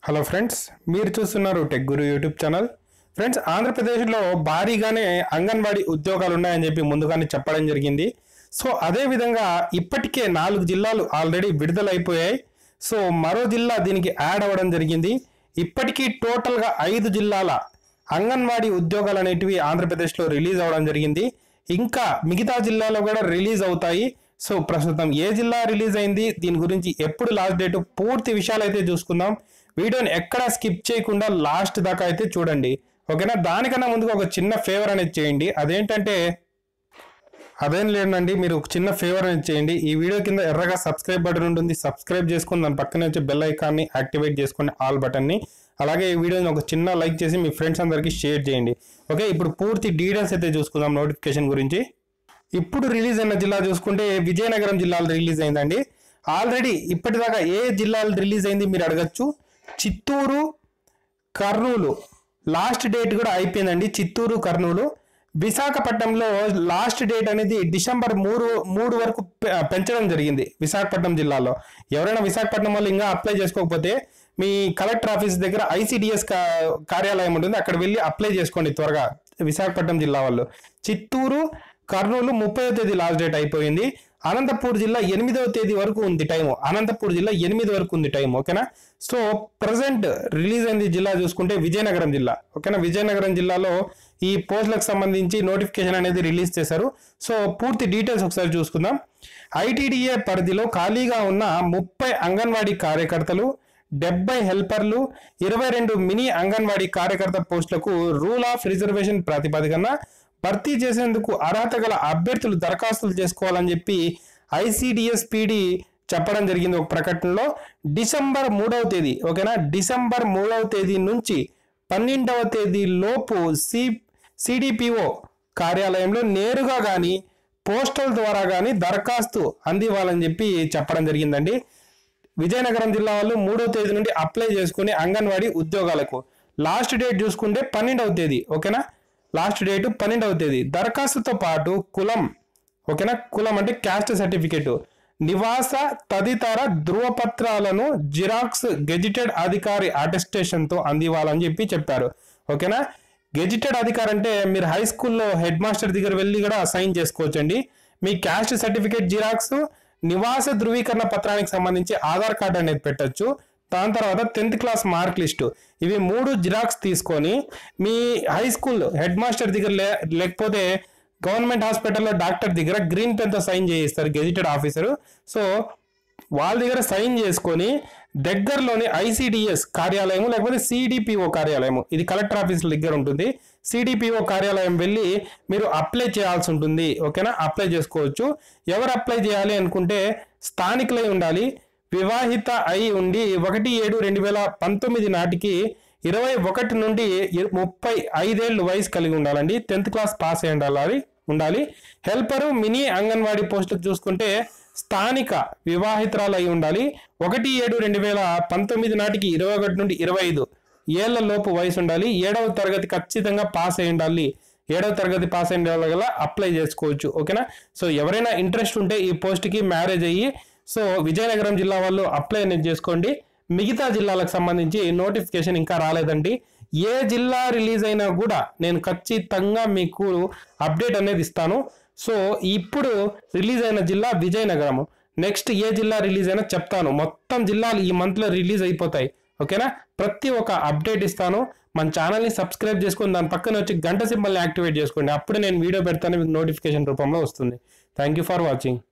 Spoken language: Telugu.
హలో ఫ్రెండ్స్ మీరు చూస్తున్నారు tech guru YouTube channel friends ఆంధ్రప్రదేశ్లో భారీగానే అంగన్వాడీ ఉద్యోగాలు ఉన్నాయని చెప్పి ముందుగానే చెప్పడం జరిగింది సో అదే విధంగా ఇప్పటికే నాలుగు జిల్లాలు ఆల్రెడీ విడుదలైపోయాయి సో మరో జిల్లా దీనికి యాడ్ అవ్వడం జరిగింది ఇప్పటికీ టోటల్గా ఐదు జిల్లాల అంగన్వాడీ ఉద్యోగాలు అనేటివి ఆంధ్రప్రదేశ్లో రిలీజ్ అవ్వడం జరిగింది ఇంకా మిగతా జిల్లాలో కూడా రిలీజ్ అవుతాయి సో ప్రస్తుతం ఏ జిల్లా రిలీజ్ అయింది దీని గురించి ఎప్పుడు లాస్ట్ డేట్ పూర్తి విషయాలు అయితే చూసుకుందాం వీడియోని ఎక్కడా స్కిప్ చేయకుండా లాస్ట్ దాకా అయితే చూడండి ఓకేనా దానికన్నా ముందుగా ఒక చిన్న ఫేవర్ అనేది చేయండి అదేంటంటే అదేం లేదండి మీరు ఒక చిన్న ఫేవర్ అనేది చేయండి ఈ వీడియో కింద ఎర్రగా సబ్స్క్రైబ్ బటన్ ఉంటుంది సబ్స్క్రైబ్ చేసుకుని దాని పక్కనే వచ్చే బెల్ ఐకాన్ని యాక్టివేట్ చేసుకుని ఆల్ బటన్ని అలాగే ఈ వీడియోని ఒక చిన్న లైక్ చేసి మీ ఫ్రెండ్స్ అందరికీ షేర్ చేయండి ఓకే ఇప్పుడు పూర్తి డీటెయిల్స్ అయితే చూసుకుందాం నోటిఫికేషన్ గురించి ఇప్పుడు రిలీజ్ అయిన జిల్లా చూసుకుంటే విజయనగరం జిల్లాలో రిలీజ్ అయిందండి ఆల్రెడీ ఇప్పటిదాకా ఏ జిల్లాలో రిలీజ్ అయింది మీరు అడగచ్చు చిత్తూరు కర్నూలు లాస్ట్ డేట్ కూడా అయిపోయిందండి చిత్తూరు కర్నూలు విశాఖపట్నంలో లాస్ట్ డేట్ అనేది డిసెంబర్ మూడు మూడు వరకు పె- పెంచడం జరిగింది విశాఖపట్నం జిల్లాలో ఎవరైనా విశాఖపట్నం వాళ్ళు ఇంకా అప్లై చేసుకోకపోతే మీ కలెక్టర్ ఆఫీస్ దగ్గర ఐసిడిఎస్ కార్యాలయం ఉంటుంది అక్కడ వెళ్ళి అప్లై చేసుకోండి త్వరగా విశాఖపట్నం జిల్లా వాళ్ళు చిత్తూరు కర్నూలు ముప్పై తేదీ లాస్ట్ డేట్ అయిపోయింది అనంతపూర్ జిల్లా ఎనిమిదవ తేదీ వరకు ఉంది టైం అనంతపూర్ జిల్లా ఎనిమిది వరకు ఉంది టైం ఓకేనా సో ప్రజెంట్ రిలీజ్ అయింది జిల్లా చూసుకుంటే విజయనగరం జిల్లా ఓకేనా విజయనగరం జిల్లాలో ఈ పోస్టులకు సంబంధించి నోటిఫికేషన్ అనేది రిలీజ్ చేశారు సో పూర్తి డీటెయిల్స్ ఒకసారి చూసుకుందాం ఐటీడీఏ పరిధిలో ఖాళీగా ఉన్న ముప్పై అంగన్వాడీ కార్యకర్తలు డెబ్బై హెల్పర్లు ఇరవై రెండు మినీ అంగన్వాడీ కార్యకర్త పోస్టులకు రూల్ ఆఫ్ రిజర్వేషన్ ప్రాతిపదికన భర్తీ చేసేందుకు అర్హత గల అభ్యర్థులు దరఖాస్తులు చేసుకోవాలని చెప్పి ఐసిడిఎస్ పిడి చెప్పడం జరిగింది ఒక ప్రకటనలో డిసెంబర్ మూడవ తేదీ ఓకేనా డిసెంబర్ మూడవ తేదీ నుంచి పన్నెండవ తేదీ లోపు సి సిడిపిఓ కార్యాలయంలో నేరుగా కానీ పోస్టల్ ద్వారా కానీ దరఖాస్తు అందివ్వాలని చెప్పి చెప్పడం జరిగిందండి విజయనగరం జిల్లా వాళ్ళు మూడో తేదీ నుండి అప్లై చేసుకుని అంగన్వాడీ ఉద్యోగాలకు లాస్ట్ డేట్ చూసుకుంటే పన్నెండవ తేదీ ఓకేనా లాస్ట్ డేట్ పన్నెండవ తేదీ దరఖాస్తుతో పాటు కులం ఓకేనా కులం అంటే క్యాస్ట్ సర్టిఫికేట్ నివాస తదితర ధృవపత్రాలను జిరాక్స్ గెజిటెడ్ అధికారి అటెస్టేషన్తో అందివ్వాలని చెప్పి చెప్పారు ఓకేనా గెజిటెడ్ అధికారి అంటే మీరు హై స్కూల్లో హెడ్ మాస్టర్ దగ్గర వెళ్ళి కూడా సైన్ చేసుకోవచ్చండి మీ క్యాస్ట్ సర్టిఫికేట్ జిరాక్స్ నివాస ధృవీకరణ పత్రానికి సంబంధించి ఆధార్ కార్డు అనేది పెట్టొచ్చు దాని తర్వాత టెన్త్ క్లాస్ మార్క్ లిస్టు ఇవి మూడు జిరాక్స్ తీసుకొని మీ హై స్కూల్ హెడ్ మాస్టర్ దగ్గర లే లేకపోతే గవర్నమెంట్ హాస్పిటల్లో డాక్టర్ దగ్గర గ్రీన్ పెన్తో సైన్ చేయిస్తారు గెజిటెడ్ ఆఫీసరు సో వాళ్ళ దగ్గర సైన్ చేసుకొని దగ్గరలోని ఐసిడిఎస్ కార్యాలయం లేకపోతే సిడిపిఓ కార్యాలయం ఇది కలెక్టర్ ఆఫీస్ దగ్గర ఉంటుంది సిడిపిఓ కార్యాలయం వెళ్ళి మీరు అప్లై చేయాల్సి ఉంటుంది ఓకేనా అప్లై చేసుకోవచ్చు ఎవరు అప్లై చేయాలి అనుకుంటే స్థానికులై ఉండాలి వివాహిత అయి ఉండి ఒకటి ఏడు రెండు వేల పంతొమ్మిది నాటికి ఇరవై ఒకటి నుండి ఇ- ముప్పై ఐదేళ్ళు వయసు కలిగి ఉండాలండి టెన్త్ క్లాస్ పాస్ అయి ఉండాలి ఉండాలి హెల్పరు మినీ అంగన్వాడీ పోస్టులు చూసుకుంటే స్థానిక వివాహితురాలు అయి ఉండాలి ఒకటి ఏడు రెండు వేల పంతొమ్మిది నాటికి ఇరవై ఒకటి నుండి ఇరవై ఐదు ఏళ్ల లోపు వయసు ఉండాలి ఏడవ తరగతి ఖచ్చితంగా పాస్ అయి ఉండాలి ఏడవ తరగతి పాస్ అయిన గల అప్లై చేసుకోవచ్చు ఓకేనా సో ఎవరైనా ఇంట్రెస్ట్ ఉంటే ఈ పోస్ట్కి మ్యారేజ్ అయ్యి సో విజయనగరం జిల్లా వాళ్ళు అప్లై అనేది చేసుకోండి మిగతా జిల్లాలకు సంబంధించి నోటిఫికేషన్ ఇంకా రాలేదండి ఏ జిల్లా రిలీజ్ అయినా కూడా నేను ఖచ్చితంగా మీకు అప్డేట్ అనేది ఇస్తాను సో ఇప్పుడు రిలీజ్ అయిన జిల్లా విజయనగరం నెక్స్ట్ ఏ జిల్లా రిలీజ్ అయినా చెప్తాను మొత్తం జిల్లాలు ఈ మంత్లో రిలీజ్ అయిపోతాయి ఓకేనా ప్రతి ఒక్క అప్డేట్ ఇస్తాను మన ఛానల్ని సబ్స్క్రైబ్ చేసుకొని దాని పక్కన వచ్చి గంట సింబల్ని యాక్టివేట్ చేసుకోండి అప్పుడు నేను వీడియో పెడతాను మీకు నోటిఫికేషన్ రూపంలో వస్తుంది థ్యాంక్ యూ ఫర్ వాచింగ్